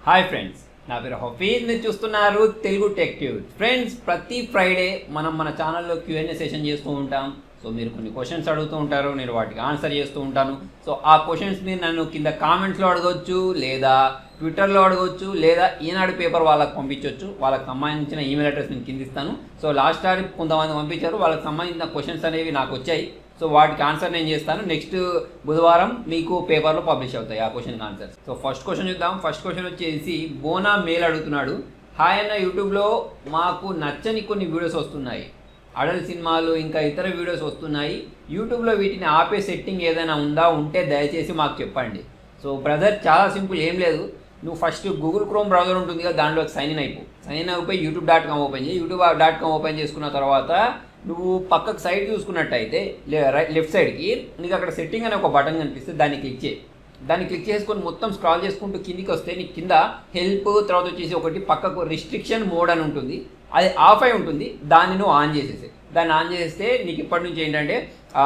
hi friends నా పేరు హఫీజ్ మీరు చూస్తున్నారు తెలుగు టెక్ ట్యూబ్ ఫ్రెండ్స్ ప్రతి ఫ్రైడే మనం మన ఛానల్లో క్యూఎన్ఏ సెషన్ చేస్తూ ఉంటాం సో మీరు కొన్ని క్వశ్చన్స్ అడుగుతూ ఉంటారు నేను వాటికి ఆన్సర్ చేస్తూ ఉంటాను సో ఆ క్వశ్చన్స్ మీరు నన్ను కింద కామెంట్స్లో అడగవచ్చు లేదా ట్విట్టర్లో అడగవచ్చు లేదా ఈనాడు పేపర్ వాళ్ళకి పంపించవచ్చు వాళ్ళకి సంబంధించిన ఈమెయిల్ అడ్రస్ నేను కింద ఇస్తాను సో లాస్ట్ టైం కొంతమంది పంపించారు వాళ్ళకి సంబంధించిన క్వశ్చన్స్ అనేవి నాకు వచ్చాయి సో వాటికి ఆన్సర్ నేను చేస్తాను నెక్స్ట్ బుధవారం మీకు పేపర్లో పబ్లిష్ అవుతాయి ఆ question answer so first question చూద్దాం ఫస్ట్ క్వశ్చన్ వచ్చేసి బోనా మేల్ అడుగుతున్నాడు హాయ్ అన్న యూట్యూబ్లో మాకు నచ్చని కొన్ని వీడియోస్ వస్తున్నాయి అడల్ట్ సినిమాలు ఇంకా ఇతర వీడియోస్ వస్తున్నాయి యూట్యూబ్లో వీటిని ఆపే సెట్టింగ్ ఏదైనా ఉందా ఉంటే దయచేసి మాకు చెప్పండి సో బ్రదర్ చాలా సింపుల్ ఏం లేదు నువ్వు ఫస్ట్ గూగుల్ క్రోమ్ బ్రౌజర్ ఉంటుంది కదా దాంట్లో సైన్ ఇన్ అయిపో సైన్ ఇన్ అయిపోయి యూట్యూబ్ డాట్ కామ్ ఓపెన్ చేయి యూట్యూబ్ డాట్ కామ్ ఓపెన్ చేసుకున్న తర్వాత నువ్వు పక్కకు సైడ్ చూసుకున్నట్టయితే రైట్ లెఫ్ట్ సైడ్కి నీకు అక్కడ సెట్టింగ్ అనే ఒక బటన్ కనిపిస్తే దాన్ని క్లిక్ చేయి దాన్ని క్లిక్ చేసుకొని మొత్తం స్క్రాల్ చేసుకుంటూ కిందికి వస్తే నీకు కింద హెల్ప్ తర్వాత వచ్చేసి ఒకటి పక్కకు రిస్ట్రిక్షన్ మోడ్ అని ఉంటుంది అది ఆఫ్ అయి ఉంటుంది దాన్ని నువ్వు ఆన్ చేసేసి దాన్ని ఆన్ చేస్తే నీకు ఇప్పటి నుంచి ఏంటంటే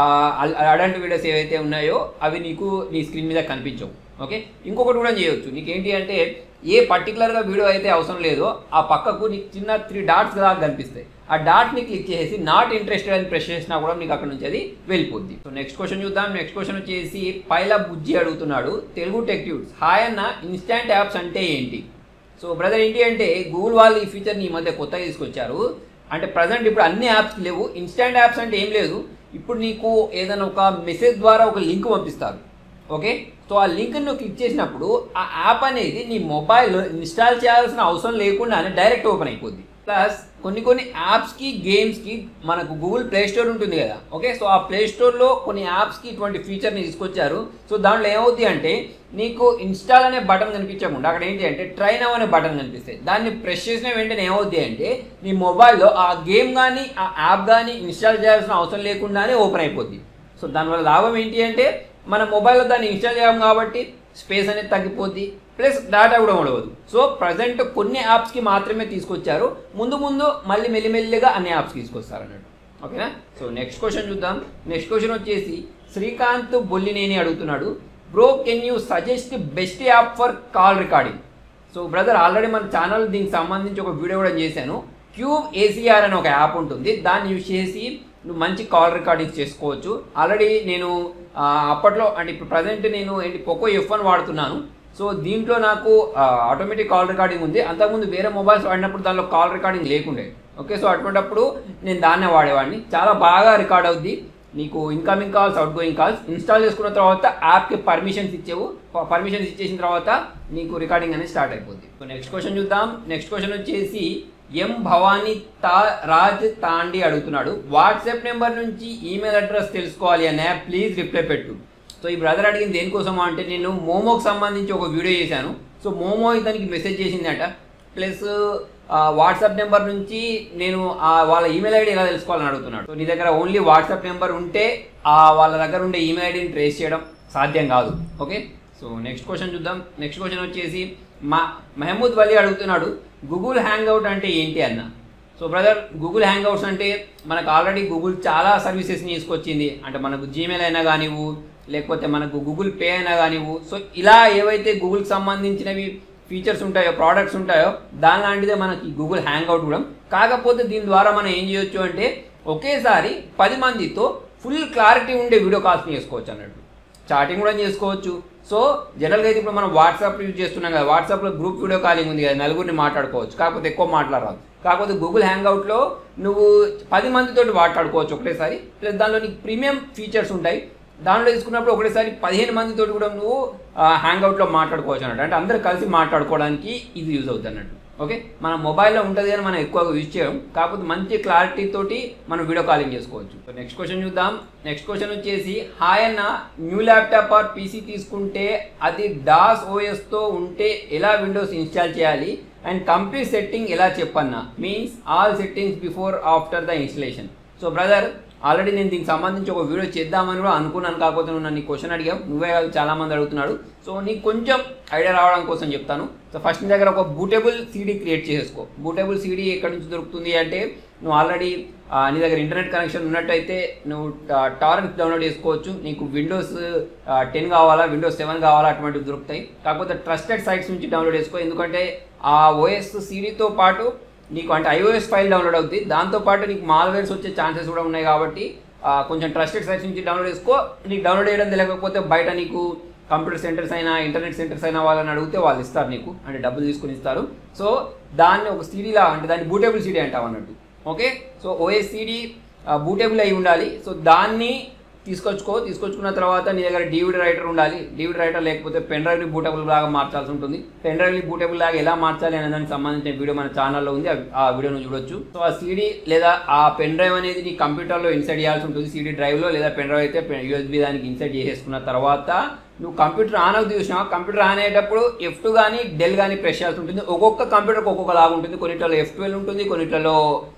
అడల్ట్ వీడియోస్ ఏవైతే ఉన్నాయో అవి నీకు నీ స్క్రీన్ మీద కనిపించవు ఓకే ఇంకొకటి కూడా చేయొచ్చు నీకేంటి అంటే ఏ పర్టికులర్గా వీడియో అయితే అవసరం లేదో ఆ పక్కకు నీకు చిన్న త్రీ డాట్స్ లాగా కనిపిస్తాయి ఆ డాట్ని క్లిక్ చేసి నాట్ ఇంట్రెస్టెడ్ అని ప్రెస్ చేసినా కూడా నీకు అక్కడ నుంచి అది వెళ్ళిపోద్ది సో నెక్స్ట్ క్వశ్చన్ చూద్దాం నెక్స్ట్ క్వశ్చన్ వచ్చేసి పైల బుజ్జి అడుగుతున్నాడు తెలుగు టెక్యూట్స్ హాయ్ అన్న ఇన్స్టాంట్ యాప్స్ అంటే ఏంటి సో బ్రదర్ ఏంటి అంటే గూగుల్ వాళ్ళు ఈ ఫీచర్ని ఈ మధ్య కొత్తగా తీసుకొచ్చారు అంటే ప్రజెంట్ ఇప్పుడు అన్ని యాప్స్ లేవు ఇన్స్టాంట్ యాప్స్ అంటే ఏం లేదు ఇప్పుడు నీకు ఏదైనా ఒక మెసేజ్ ద్వారా ఒక లింక్ పంపిస్తారు ఓకే సో ఆ లింక్ నువ్వు క్లిక్ చేసినప్పుడు ఆ యాప్ అనేది నీ మొబైల్లో ఇన్స్టాల్ చేయాల్సిన అవసరం లేకుండానే డైరెక్ట్ ఓపెన్ అయిపోద్ది ప్లస్ కొన్ని కొన్ని యాప్స్కి గేమ్స్కి మనకు గూగుల్ ప్లే స్టోర్ ఉంటుంది కదా ఓకే సో ఆ ప్లే స్టోర్లో కొన్ని యాప్స్కి ఇటువంటి ఫీచర్ని తీసుకొచ్చారు సో దాంట్లో ఏమవుద్ది అంటే నీకు ఇన్స్టాల్ అనే బటన్ కనిపించకుండా అక్కడ ఏంటి అంటే ట్రైన్ అనే బటన్ కనిపిస్తాయి దాన్ని ప్రెస్ చేసిన వెంటనే ఏమవుద్ది అంటే నీ మొబైల్లో ఆ గేమ్ కానీ ఆ యాప్ కానీ ఇన్స్టాల్ చేయాల్సిన అవసరం లేకుండానే ఓపెన్ అయిపోద్ది సో దానివల్ల లాభం ఏంటి అంటే మన మొబైల్లో దాన్ని ఇన్స్టాల్ చేయం కాబట్టి స్పేస్ అనేది తగ్గిపోద్ది ప్లస్ డేటా కూడా ఉండవదు సో ప్రజెంట్ కొన్ని యాప్స్కి మాత్రమే తీసుకొచ్చారు ముందు ముందు మళ్ళీ మెల్లిమెల్లిగా అన్ని యాప్స్కి తీసుకొస్తారు అన్నట్టు ఓకేనా సో నెక్స్ట్ క్వశ్చన్ చూద్దాం నెక్స్ట్ క్వశ్చన్ వచ్చేసి శ్రీకాంత్ బొల్లినేని అడుగుతున్నాడు bro can you suggest best app for call recording so brother already మన ఛానల్ దీనికి సంబంధించి ఒక వీడియో కూడా చేశాను క్యూబ్ ఏసీఆర్ అని ఒక యాప్ ఉంటుంది దాన్ని యూజ్ చేసి నువ్వు మంచి కాల్ రికార్డింగ్స్ చేసుకోవచ్చు ఆల్రెడీ నేను ఆ, అప్పట్లో అంటే ఇప్పుడు ప్రజెంట్ నేను ఏంటి పోకో ఎఫ్ వన్ వాడుతున్నాను సో దీంట్లో నాకు ఆటోమేటిక్ కాల్ రికార్డింగ్ ఉంది అంతకుముందు వేరే మొబైల్స్ వాడినప్పుడు దానిలో కాల్ రికార్డింగ్ లేకుండే ఓకే సో అటువంటిప్పుడు నేను దాన్నే వాడేవాడిని చాలా బాగా రికార్డ్ అవుద్ది నీకు incoming calls outgoing calls install చేసుకున్న తర్వాత యాప్కి పర్మిషన్స్ ఇచ్చేవు పర్మిషన్స్ ఇచ్చేసిన తర్వాత నీకు రికార్డింగ్ అనేది స్టార్ట్ అయిపోద్ది సో నెక్స్ట్ క్వశ్చన్ చూద్దాం నెక్స్ట్ క్వశ్చన్ వచ్చేసి ఎం భవానీ తా రాజ్ తాండి అడుగుతున్నాడు వాట్సాప్ నెంబర్ నుంచి ఈమెయిల్ అడ్రస్ తెలుసుకోవాలి అనే ప్లీజ్ రిప్లై పెట్టు సో ఈ బ్రదర్ అడిగింది దేనికోసం అంటే నేను మోమోకి సంబంధించి ఒక వీడియో చేశాను సో మోమో ఇతనికి మెసేజ్ చేసిందట ప్లస్ వాట్సాప్ నెంబర్ నుంచి నేను ఆ వాళ్ళ ఈమెయిల్ ఐడి ఎలా తెలుసుకోవాలని అడుగుతున్నాడు సో నీ దగ్గర ఓన్లీ వాట్సాప్ నెంబర్ ఉంటే ఆ వాళ్ళ దగ్గర ఉండే ఈమెయిల్ ఐడిని ట్రేస్ చేయడం సాధ్యం కాదు ఓకే సో నెక్స్ట్ క్వశ్చన్ చూద్దాం నెక్స్ట్ క్వశ్చన్ వచ్చేసి మా మహమూద్ వలి అడుగుతున్నాడు గూగుల్ హ్యాంగ్ అవుట్ అంటే ఏంటి అన్న so brother Google hangouts అంటే మనకు ఆల్రెడీ గూగుల్ చాలా సర్వీసెస్ని తీసుకొచ్చింది అంటే మనకు జీమెయిల్ అయినా కానివ్వు లేకపోతే మనకు గూగుల్ పే అయినా కానివ్వు సో ఇలా ఏవైతే గూగుల్కి సంబంధించినవి ఫీచర్స్ ఉంటాయో ప్రోడక్ట్స్ ఉంటాయో దాని లాంటిదే మనకి గూగుల్ హ్యాంగ్ అవుట్ కూడా కాకపోతే దీని ద్వారా మనం ఏం చేయొచ్చు అంటే ఒకేసారి పది మందితో ఫుల్ క్లారిటీ ఉండే వీడియో కాల్స్ చేసుకోవచ్చు అన్నట్టు చాటింగ్ కూడా చేసుకోవచ్చు సో జనరల్గా అయితే ఇప్పుడు మనం వాట్సాప్ యూజ్ చేస్తున్నాం కదా వాట్సాప్లో గ్రూప్ వీడియో కాలింగ్ ఉంది కదా నలుగురిని మాట్లాడుకోవచ్చు కాకపోతే ఎక్కువ మాట్లాడరాదు కాకపోతే గూగుల్ హ్యాంగ్అవుట్లో నువ్వు పది మందితోటి మాట్లాడుకోవచ్చు ఒకటేసారి ప్లస్ దానిలో నీకు ప్రీమియం ఫీచర్స్ ఉంటాయి దానిలో తీసుకున్నప్పుడు ఒకటేసారి పదిహేను మందితోటి కూడా నువ్వు హ్యాంగ్అవుట్లో మాట్లాడుకోవచ్చు అన్నట్టు అంటే అందరూ కలిసి మాట్లాడుకోవడానికి ఇది యూజ్ అవుతుంది అన్నట్టు ఓకే మన మొబైల్లో ఉంటుంది కానీ మనం ఎక్కువగా యూజ్ చేయం కాకపోతే మంచి క్లారిటీ తోటి మనం వీడియో కాలింగ్ చేసుకోవచ్చు సో నెక్స్ట్ క్వశ్చన్ చూద్దాం నెక్స్ట్ క్వశ్చన్ వచ్చేసి హాయ్ అన్న న్యూ ల్యాప్టాప్ ఆర్ పీసీ తీసుకుంటే అది డాస్ ఓఎస్తో ఉంటే ఎలా విండోస్ ఇన్స్టాల్ చేయాలి అండ్ కంప్లీట్ సెట్టింగ్ ఎలా చెప్పన్నా means all settings before after the installation so brother already నేను దీనికి సంబంధించి ఒక వీడియో చేద్దామని కూడా అనుకున్నాను కాకపోతే నువ్వు నన్ను క్వశ్చన్ అడిగావు నువ్వే కాదు చాలా మంది అడుగుతున్నాడు సో నీకు కొంచెం ఐడియా రావడం కోసం చెప్తాను సో ఫస్ట్ నీ దగ్గర ఒక బూటబుల్ సీడీ క్రియేట్ చేసుకో బూటబుల్ సీడీ ఎక్కడి నుంచి దొరుకుతుంది అంటే నువ్వు ఆల్రెడీ నీ దగ్గర ఇంటర్నెట్ కనెక్షన్ ఉన్నట్టయితే నువ్వు టారెంట్ డౌన్లోడ్ చేసుకోవచ్చు నీకు విండోస్ టెన్ కావాలా విండోస్ సెవెన్ కావాలా అటువంటివి దొరుకుతాయి కాకపోతే ట్రస్టెడ్ సైట్స్ నుంచి డౌన్లోడ్ చేసుకో ఎందుకంటే ఆ ఓఎస్ సిరీతో పాటు నీకు అంటే ఐఓఎస్ ఫైల్ డౌన్లోడ్ అవుతుంది దాంతోపాటు నీకు మాల్వేర్స్ వచ్చే ఛాన్సెస్ కూడా ఉన్నాయి కాబట్టి ఆ, కొంచెం ట్రస్టెడ్ సైట్స్ నుంచి డౌన్లోడ్ చేసుకో నీకు డౌన్లోడ్ చేయడం తెలియకపోతే బయట నీకు కంప్యూటర్ సెంటర్స్ అయినా ఇంటర్నెట్ సెంటర్స్ అయినా వాళ్ళని అడిగితే వాళ్ళు ఇస్తారు నీకు అంటే డబ్బులు తీసుకుని ఇస్తారు సో దాన్ని ఒక సీడీలా అంటే దాన్ని బూటేబుల్ సీడీ అంటాం అన్నట్టు okay so OS CD bootable అయి ఉండాలి సో దాన్ని తీసుకొచ్చుకో తీసుకొచ్చుకున్న తర్వాత నీ దగ్గర డీవీడీ రైటర్ ఉండాలి డీవీడీ రైటర్ లేకపోతే పెన్ డ్రైవ్ని బూటబుల్ లాగా మార్చాల్సి ఉంటుంది పెన్ డ్రైవ్ని బూటబుల్ లాగా ఎలా మార్చాలి అనే దానికి సంబంధించిన వీడియో మన ఛానల్లో ఉంది ఆ- ఆ వీడియోను చూడొచ్చు సో ఆ సీడీ లేదా ఆ పెన్ డ్రైవ్ అనేది నీ కంప్యూటర్లో ఇన్సర్ట్ చేయాల్సి ఉంటుంది సీడీ డ్రైవ్లో లేదా పెన్ డ్రైవ్ అయితే యూఎస్బీ దానికి ఇన్సర్ట్ చేసేసుకున్న తర్వాత నువ్వు కంప్యూటర్ ఆన్ అవుతూ చూసినావా కంప్యూటర్ ఆన్ అయ్యేటప్పుడు ఎఫ్ టూ కానీ డెల్ కానీ ప్రెస్ చేయాల్సి ఉంటుంది ఒక్కొక్క కంప్యూటర్కి ఒక్కొక్క లాగా ఉంటుంది కొన్నిట్లలో ఎఫ్ ట్వెల్వ్ ఉంటుంది కొన్నిట్లలో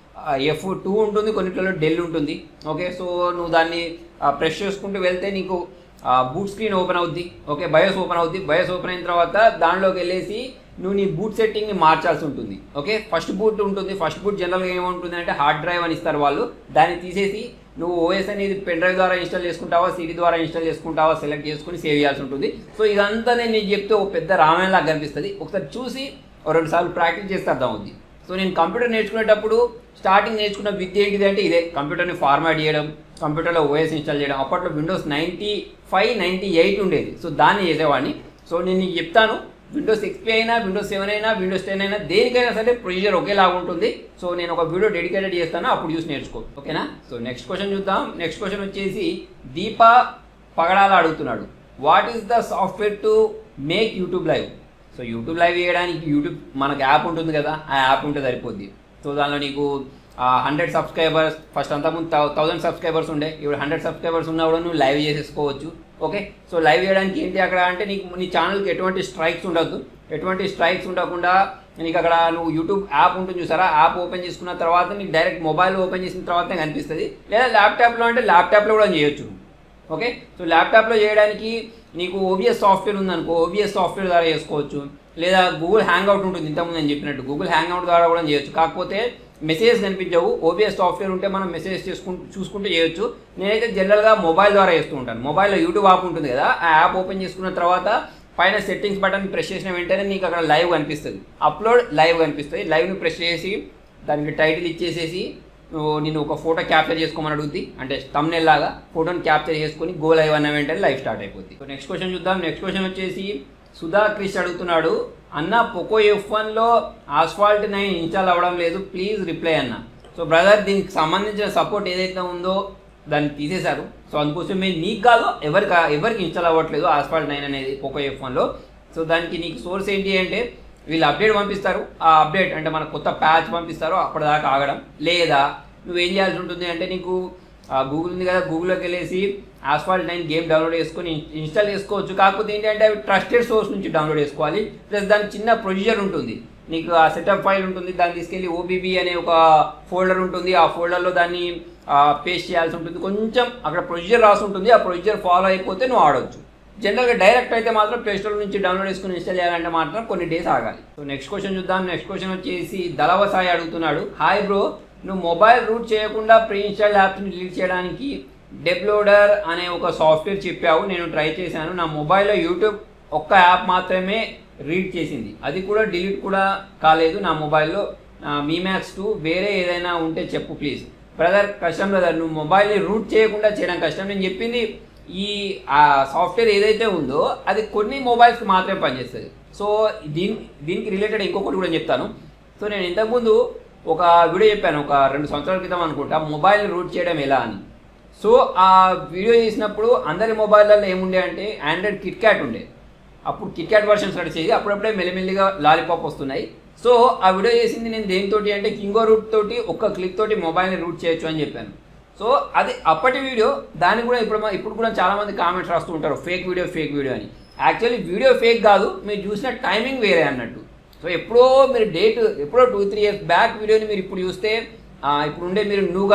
ఎఫ్ టూ ఉంటుంది కొన్నిట్లలో డెల్ ఉంటుంది ఓకే సో నువ్వు దాన్ని ప్రెస్ చేసుకుంటూ వెళ్తే నీకు బూట్ స్క్రీన్ ఓపెన్ అవుద్ది ఓకే బయోస్ ఓపెన్ అవుద్ది బయోస్ ఓపెన్ అయిన తర్వాత దానిలోకి వెళ్ళేసి నువ్వు నీ బూట్ సెట్టింగ్ని మార్చాల్సి ఉంటుంది ఓకే ఫస్ట్ బూట్ ఉంటుంది ఫస్ట్ బూట్ జనరల్గా ఏముంటుంది అంటే హార్డ్ డ్రైవ్ అని ఇస్తారు వాళ్ళు దాన్ని తీసేసి నువ్వు ఓఎస్ అనేది పెన్ డ్రైవ్ ద్వారా ఇన్స్టాల్ చేసుకుంటావా సిడి ద్వారా ఇన్స్టాల్ చేసుకుంటావా సెలెక్ట్ చేసుకుని సేవ్ చేయాల్సి ఉంటుంది సో ఇదంతా నేను నీకు చెప్తే ఒక పెద్ద రామాయణలాగా కనిపిస్తుంది ఒకసారి చూసి ఓ రెండు సార్లు ప్రాక్టీస్ చేస్తే అర్థం అవుద్ది సో నేను కంప్యూటర్ నేర్చుకునేటప్పుడు స్టార్టింగ్ నేర్చుకున్న విద్య ఏంటిది అంటే ఇదే కంప్యూటర్ని ఫార్మాట్ చేయడం కంప్యూటర్లో ఓఎస్ ఇన్స్టాల్ చేయడం అప్పట్లో Windows ninety five ninety eight ఉండేది సో దాన్ని చేసేవాడిని సో నేను నీకు చెప్తాను విండోస్ ఎక్స్పీ అయినా విండోస్ సెవెన్ అయినా విండోస్ టెన్ అయినా దేనికైనా సరే ప్రొసీజర్ ఒకేలాగా ఉంటుంది సో నేను ఒక వీడియో డెడికేటెడ్ చేస్తాను అప్పుడు చూసి నేర్చుకో ఓకేనా సో నెక్స్ట్ క్వశ్చన్ చూద్దాం నెక్స్ట్ క్వశ్చన్ వచ్చేసి దీపా పగడాల అడుగుతున్నాడు what is the software to make YouTube live so YouTube live చేయడానికి యూట్యూబ్ మనకు యాప్ ఉంటుంది కదా ఆ యాప్ ఉంటే సరిపోద్ది సో దానిలో నీకు హండ్రెడ్ సబ్స్క్రైబర్స్ ఫస్ట్ అంతకుముందు థౌసండ్ సబ్స్క్రైబర్స్ ఉండే ఇప్పుడు హండ్రెడ్ సబ్స్క్రైబర్స్ ఉన్నా కూడా నువ్వు లైవ్ చేసేసుకోవచ్చు ఓకే సో లైవ్ చేయడానికి ఏంటి అక్కడ అంటే నీకు నీ ఛానల్కి ఎటువంటి స్ట్రైక్స్ ఉండద్దు ఎటువంటి స్ట్రైక్స్ ఉండకుండా నీకు అక్కడ నువ్వు యూట్యూబ్ యాప్ ఉంటుంది చూసారా యాప్ ఓపెన్ చేసుకున్న తర్వాత నీకు డైరెక్ట్ మొబైల్ ఓపెన్ చేసిన తర్వాతనే కనిపిస్తుంది లేదా ల్యాప్టాప్లో అంటే ల్యాప్టాప్లో కూడా చేయొచ్చు ఓకే సో ల్యాప్టాప్లో చేయడానికి నీకు ఓబిఎస్ సాఫ్ట్వేర్ ఉందనుకో ఓబిఎస్ సాఫ్ట్వేర్ ద్వారా చేసుకోవచ్చు లేదా గూగుల్ హ్యాంగ్అవుట్ ఉంటుంది ఇంతకుముందు నేను చెప్పినట్టు గూగుల్ హ్యాంగ్అవుట్ ద్వారా కూడా చేయొచ్చు కాకపోతే మెసేజ్ కనిపించవు ఓబిఎస్ సాఫ్ట్వేర్ ఉంటే మనం మెసేజ్ చేసుకుంటూ చూసుకుంటూ చేయొచ్చు నేనైతే జనరల్గా మొబైల్ ద్వారా చేస్తూ ఉంటాను మొబైల్లో యూట్యూబ్ యాప్ ఉంటుంది కదా ఆ యాప్ ఓపెన్ చేసుకున్న తర్వాత పైన సెట్టింగ్స్ బటన్ ప్రెస్ చేసిన వెంటనే నీకు అక్కడ లైవ్ కనిపిస్తుంది అప్లోడ్ లైవ్ కనిపిస్తుంది లైవ్ని ప్రెస్ చేసి దానికి టైటిల్ ఇచ్చేసేసి నువ్వు నేను ఒక ఫోటో క్యాప్చర్ చేసుకోమని అడుగుద్ది అంటే తమ్నెల్ లాగా ఫోటోని క్యాప్చర్ చేసుకొని గో లైవ్ అన్న వెంటనే లైవ్ స్టార్ట్ అయిపోద్ది సో నెక్స్ట్ క్వశ్చన్ చూద్దాం నెక్స్ట్ క్వశ్చన్ వచ్చేసి సుధా క్రిష్ అడుగుతున్నాడు అన్న పోకో ఎఫ్ వన్లో ఆస్ఫాల్ట్ నైన్ ఇన్స్టాల్ అవ్వడం లేదు ప్లీజ్ రిప్లై అన్న సో బ్రదర్ దీనికి సంబంధించిన సపోర్ట్ ఏదైతే ఉందో దాన్ని తీసేశారు సో అందుకోసం మీరు నీకు కాదు ఎవరికి ఎవరికి ఇన్స్టాల్ అవ్వట్లేదు ఆస్ఫాల్ట్ నైన్ అనేది పోకో ఎఫ్ వన్లో సో దానికి నీకు సోర్స్ ఏంటి అంటే వీళ్ళు అప్డేట్ పంపిస్తారు ఆ అప్డేట్ అంటే మన కొత్త ప్యాచ్ పంపిస్తారు అప్పటిదాకా ఆగడం లేదా నువ్వేం చేయాల్సి ఉంటుంది అంటే నీకు గూగుల్ ఉంది కదా గూగుల్లోకి వెళ్ళేసి ఆస్ఫాల్ట్ నైన్ గేమ్ డౌన్లోడ్ చేసుకొని ఇన్- ఇన్స్టాల్ చేసుకోవచ్చు కాకపోతే ఏంటంటే అవి ట్రస్టెడ్ సోర్స్ నుంచి డౌన్లోడ్ చేసుకోవాలి ప్లస్ దానికి చిన్న ప్రొసీజర్ ఉంటుంది నీకు ఆ సెటప్ ఫైల్ ఉంటుంది దాన్ని తీసుకెళ్ళి ఓబీబీ అనే ఒక ఫోల్డర్ ఉంటుంది ఆ ఫోల్డర్లో దాన్ని పేస్ట్ చేయాల్సి ఉంటుంది కొంచెం అక్కడ ప్రొసీజర్ రాసి ఉంటుంది ఆ ప్రొసీజర్ ఫాలో అయిపోతే నువ్వు ఆడొచ్చు జనరల్గా డైరెక్ట్ అయితే మాత్రం ప్లే స్టోర్ నుంచి డౌన్లోడ్ చేసుకుని ఇన్స్టాల్ చేయాలంటే మాత్రం కొన్ని డేస్ ఆగాలి సో నెక్స్ట్ క్వశ్చన్ చూద్దాం నెక్స్ట్ క్వశ్చన్ వచ్చేసి దళవ సాయి అడుగుతున్నాడు హాయ్ బ్రో నువ్వు మొబైల్ రూట్ చేయకుండా ప్రీ ఇన్స్టాల్ యాప్స్ని డిలీట్ చేయడానికి డెప్లోడర్ అనే ఒక సాఫ్ట్వేర్ చెప్పావు నేను ట్రై చేశాను నా మొబైల్లో యూట్యూబ్ ఒక్క యాప్ మాత్రమే రీడ్ చేసింది అది కూడా డిలీట్ కూడా కాలేదు నా మొబైల్లో మీ మ్యాక్స్ టూ వేరే ఏదైనా ఉంటే చెప్పు ప్లీజ్ బ్రదర్ కష్టం బ్రదర్ నువ్వు మొబైల్ని రూట్ చేయకుండా చేయడం కష్టం నేను చెప్పింది ఈ ఆ సాఫ్ట్వేర్ ఏదైతే ఉందో అది కొన్ని మొబైల్స్కి మాత్రమే పనిచేస్తుంది సో దీని దీనికి రిలేటెడ్ ఇంకొకటి కూడా చెప్తాను సో నేను ఇంతకుముందు ఒక వీడియో చెప్పాను ఒక రెండు సంవత్సరాల క్రితం అనుకుంటా మొబైల్ రూట్ చేయడం ఎలా అని సో ఆ వీడియో చేసినప్పుడు అందరి మొబైల్లలో ఏముండే అంటే ఆండ్రాయిడ్ కిట్ క్యాట్ ఉండే అప్పుడు కిట్ క్యాట్ వర్షన్స్ నడిచేది అప్పుడప్పుడే మెల్లిమెల్లిగా లాలీపాప్ వస్తున్నాయి సో ఆ వీడియో చేసింది నేను దేనితోటి అంటే కింగో రూట్ తోటి ఒక్క క్లిక్ తోటి మొబైల్ని రూట్ చేయొచ్చు అని చెప్పాను సో అది అప్పటి వీడియో దానికి కూడా ఇప్పుడు మ- ఇప్పుడు కూడా చాలామంది కామెంట్స్ రాస్తూ ఉంటారు ఫేక్ వీడియో ఫేక్ వీడియో అని యాక్చువల్లీ వీడియో ఫేక్ కాదు మీరు చూసిన టైమింగ్ వేరే అన్నట్టు సో ఎప్పుడో మీరు డేట్ ఎప్పుడో టూ త్రీ ఇయర్స్ బ్యాక్ వీడియోని మీరు ఇప్పుడు చూస్తే ఆ, ఇప్పుడు ఉండే మీరు నూగాట్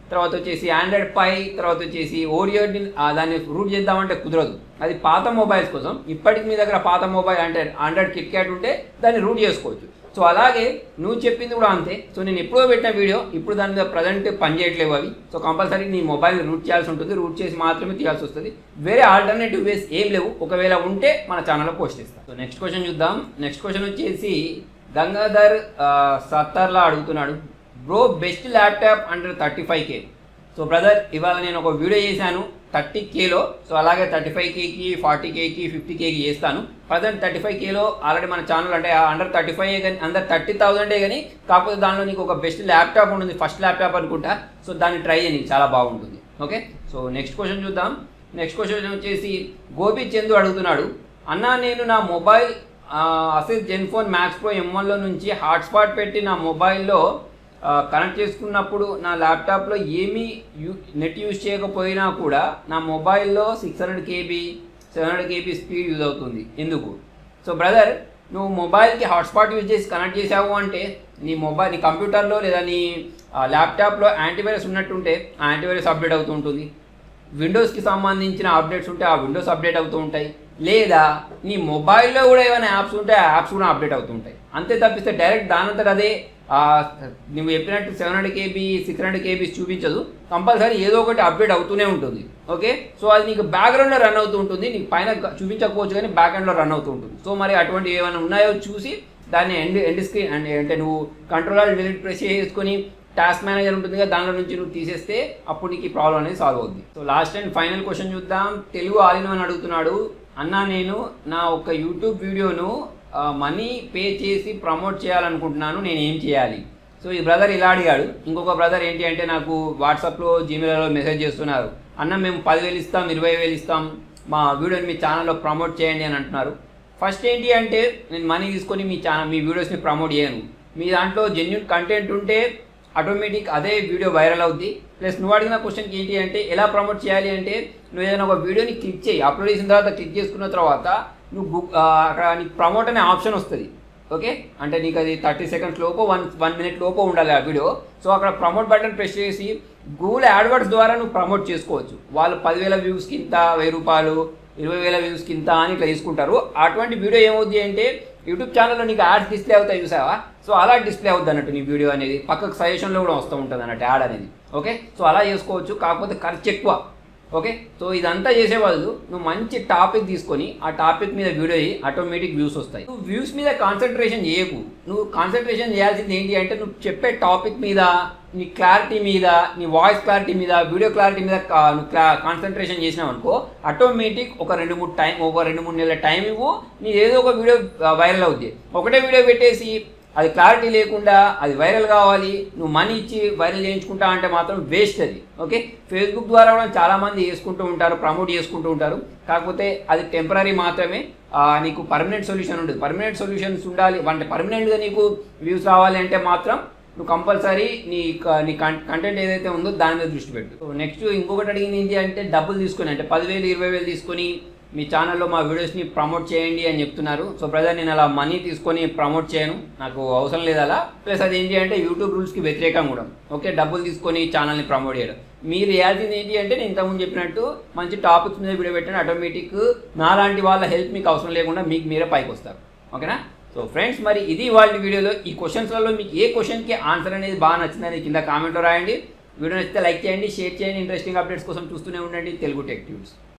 తర్వాత వచ్చేసి ఆండ్రాయిడ్ పై తర్వాత వచ్చేసి ఓరియో దాన్ని రూట్ చేద్దామంటే కుదరదు అది పాత మొబైల్స్ కోసం ఇప్పటికి మీ దగ్గర పాత మొబైల్ అంటే ఆండ్రాయిడ్ కిట్ క్యాట్ ఉంటే దాన్ని రూట్ చేసుకోవచ్చు సో అలాగే నువ్వు చెప్పింది కూడా అంతే సో నేను ఎప్పుడో పెట్టిన వీడియో ఇప్పుడు దాని మీద ప్రజెంట్ పనిచేయట్లేవు అవి సో కంపల్సరీ నీ మొబైల్ రూట్ చేయాల్సి ఉంటుంది రూట్ చేసి మాత్రమే తీయాల్సి వస్తుంది వేరే ఆల్టర్నేటివ్ వేస్ ఏం లేవు ఒకవేళ ఉంటే మన ఛానల్లో పోస్ట్ చేస్తాను సో నెక్స్ట్ క్వశ్చన్ చూద్దాం నెక్స్ట్ క్వశ్చన్ వచ్చేసి గంగాధర్ ఆ, సత్తర్లా అడుగుతున్నాడు bro best laptop under thirty five K so brother ఇవాళ నేను ఒక వీడియో చేశాను థర్టీ కేలో సో అలాగే థర్టీ ఫైవ్ కేకి ఫార్టీ కేకి ఫిఫ్టీ కేకి చేస్తాను ప్రజెంట్ థర్టీ ఫైవ్ కేలో ఆల్రెడీ మన ఛానల్ అంటే అండర్ థర్టీ ఫైవ్ కానీ అండర్ థర్టీ థౌసండే కానీ కాకపోతే దానిలో నీకు ఒక బెస్ట్ ల్యాప్టాప్ ఉంటుంది ఫస్ట్ ల్యాప్టాప్ అనుకుంటా సో దాన్ని ట్రై చేయండి చాలా బాగుంటుంది ఓకే సో నెక్స్ట్ క్వశ్చన్ చూద్దాం నెక్స్ట్ క్వశ్చన్ వచ్చేసి గోపి చందు అడుగుతున్నాడు అన్నా నేను నా mobile Asus Zenfone Max Pro M వన్లో నుంచి హాట్స్పాట్ పెట్టి నా మొబైల్లో ఆ, కనెక్ట్ చేసుకున్నప్పుడు నా ల్యాప్టాప్లో ఏమీ యూ నెట్ యూజ్ చేయకపోయినా కూడా నా మొబైల్లో six hundred KB seven hundred KB speed use అవుతుంది ఎందుకు సో బ్రదర్ నువ్వు మొబైల్కి హాట్స్పాట్ యూజ్ చేసి కనెక్ట్ చేసావు అంటే నీ మొబైల్ నీ కంప్యూటర్లో లేదా నీ ఆ, ల్యాప్టాప్లో యాంటీవైరస్ ఉన్నట్టుంటే ఆ యాంటీవైరస్ అప్డేట్ అవుతూ ఉంటుంది విండోస్కి సంబంధించిన అప్డేట్స్ ఉంటే ఆ విండోస్ అప్డేట్ అవుతూ ఉంటాయి లేదా నీ మొబైల్లో కూడా ఏమైనా యాప్స్ ఉంటే ఆ యాప్స్ కూడా అప్డేట్ అవుతూ ఉంటాయి అంతే తప్పిస్తే డైరెక్ట్ దానంతట అదే ఆ, నువ్వు చెప్పినట్టు seven hundred KB six hundred KBs చూపించదు కంపల్సరీ ఏదో ఒకటి అప్డేట్ అవుతూనే ఉంటుంది ఓకే సో అది నీకు బ్యాక్గ్రౌండ్లో రన్ అవుతూ ఉంటుంది నీకు పైన గ- చూపించకపోవచ్చు కానీ బ్యాక్ ఎండ్లో రన్ అవుతూ ఉంటుంది సో మరి అటువంటి ఏమైనా ఉన్నాయో చూసి దాన్ని ఎండ్ ఎండ్ స్క్రీన్ అంటే అంటే నువ్వు కంట్రోలర్ డిలీట్ ప్రెస్ చేసుకొని టాస్క్ మేనేజర్ ఉంటుంది కదా దానిలో నుంచి నువ్వు తీసేస్తే అప్పుడు నీకు ఈ ప్రాబ్లం అనేది సాల్వ్ అవుద్ది so last and final question చూద్దాం తెలుగు ఆలిన అని అడుగుతున్నాడు అన్న నేను నా ఒక యూట్యూబ్ వీడియోను మనీ పే చేసి ప్రమోట్ చేయాలనుకుంటున్నాను నేను ఏం చేయాలి సో ఈ బ్రదర్ ఇలా అడిగాడు ఇంకొక బ్రదర్ ఏంటి అంటే నాకు వాట్సాప్లో జీమెయిల్లో మెసేజ్ చేస్తున్నారు అన్న మేము పదివేలు ఇస్తాం ఇరవై వేలు ఇస్తాం మా వీడియోని మీ ఛానల్లో ప్రమోట్ చేయండి అని అంటున్నారు ఫస్ట్ ఏంటి అంటే నేను మనీ తీసుకొని మీ ఛానల్ మీ వీడియోస్ని ప్రమోట్ చేయను మీ దాంట్లో జెన్యున్ కంటెంట్ ఉంటే ఆటోమేటిక్ అదే వీడియో వైరల్ అవుద్ది ప్లస్ నువ్వు అడిగిన క్వశ్చన్కి ఏంటి అంటే ఎలా ప్రమోట్ చేయాలి అంటే నువ్వు ఏదైనా ఒక వీడియోని క్లిక్ చేయి అప్లోడ్ చేసిన తర్వాత క్లిక్ చేసుకున్న తర్వాత నువ్వు బుక్ అక్కడ నీకు ప్రమోట్ అనే ఆప్షన్ వస్తుంది ఓకే అంటే నీకు అది థర్టీ సెకండ్స్ లోపు వన్ వన్ మినిట్ లోపు ఉండాలి ఆ వీడియో సో అక్కడ ప్రమోట్ బటన్ ప్రెస్ చేసి గూగుల్ యాడ్వర్డ్స్ ద్వారా నువ్వు ప్రమోట్ చేసుకోవచ్చు వాళ్ళు పదివేల వ్యూస్కి ఇంత వెయ్యి రూపాయలు ఇరవై వేల వ్యూస్కి ఇంత అని ఇట్లా తీసుకుంటారు అటువంటి వీడియో ఏమవుద్ది అంటే యూట్యూబ్ ఛానల్లో నీకు యాడ్స్ డిస్ప్లే అవుతాయి చూసావా సో అలా డిస్ప్లే అవుద్ది అన్నట్టు నీ వీడియో అనేది పక్కకు సజెషన్లో కూడా వస్తూ ఉంటుంది అన్నట్టు యాడ్ అనేది ఓకే సో అలా చేసుకోవచ్చు కాకపోతే ఖర్చు ఎక్కువ ఓకే సో ఇదంతా చేసే వాళ్ళు నువ్వు మంచి టాపిక్ తీసుకొని ఆ టాపిక్ మీద వీడియో చేయి ఆటోమేటిక్ వ్యూస్ వస్తాయి నువ్వు వ్యూస్ మీద కాన్సన్ట్రేషన్ చేయకు నువ్వు కాన్సన్ట్రేషన్ చేయాల్సింది ఏంటి అంటే నువ్వు చెప్పే టాపిక్ మీద నీ క్లారిటీ మీద నీ వాయిస్ క్లారిటీ మీద వీడియో క్లారిటీ మీద కా- నువ్వు క్లా కాన్సన్ట్రేషన్ చేసినావు అనుకో ఆటోమేటిక్ ఒక రెండు మూడు టైం ఒక రెండు మూడు నెలల టైం ఇవ్వు నీ ఏదో ఒక వీడియో వైరల్ అవుద్ది ఒకటే వీడియో పెట్టేసి అది క్లారిటీ లేకుండా అది వైరల్ కావాలి నువ్వు మనీ ఇచ్చి వైరల్ చేయించుకుంటా అంటే మాత్రం వేస్ట్ అది ఓకే ఫేస్బుక్ ద్వారా కూడా చాలామంది చేసుకుంటూ ఉంటారు ప్రమోట్ చేసుకుంటూ ఉంటారు కాకపోతే అది టెంపరీ మాత్రమే ఆ, నీకు పర్మనెంట్ సొల్యూషన్ ఉంటుంది పర్మనెంట్ సొల్యూషన్స్ ఉండాలి అంటే పర్మనెంట్గా నీకు వ్యూస్ రావాలి అంటే మాత్రం నువ్వు కంపల్సరీ నీ క- నీ కంటెంట్ ఏదైతే ఉందో దాని మీద దృష్టి పెట్టు సో నెక్స్ట్ ఇంకొకటి అడిగింది ఏంటి అంటే డబ్బులు తీసుకొని అంటే పదివేలు ఇరవై వేలు తీసుకొని మీ ఛానల్లో మా వీడియోస్ని ప్రమోట్ చేయండి అని చెప్తున్నారు సో బ్రదర్ నేను అలా మనీ తీసుకొని ప్రమోట్ చేయను నాకు అవసరం లేదు అలా ప్లస్ అది ఏంటి అంటే యూట్యూబ్ రూల్స్కి వ్యతిరేకం కూడా ఓకే డబ్బులు తీసుకొని ఛానల్ని ప్రమోట్ చేయడం మీరు చేయాల్సింది ఏంటి అంటే నేను ఇంతకుముందు చెప్పినట్టు మంచి టాపిక్స్ మీద వీడియో పెట్టండి ఆటోమేటిక్ నాలాంటి వాళ్ళ హెల్ప్ మీకు అవసరం లేకుండా మీకు మీరే పైకి వస్తారు ఓకేనా సో ఫ్రెండ్స్ మరి ఇది వాళ్ళ వీడియోలో ఈ క్వశ్చన్స్లలో మీకు ఏ క్వశ్చన్కి ఆన్సర్ అనేది బాగా నచ్చిందని కింద కామెంట్లో రాయండి వీడియో నచ్చితే లైక్ చేయండి షేర్ చేయండి ఇంట్రెస్టింగ్ అప్డేట్స్ కోసం చూస్తూనే ఉండండి తెలుగు టెక్ ట్యూబ్స్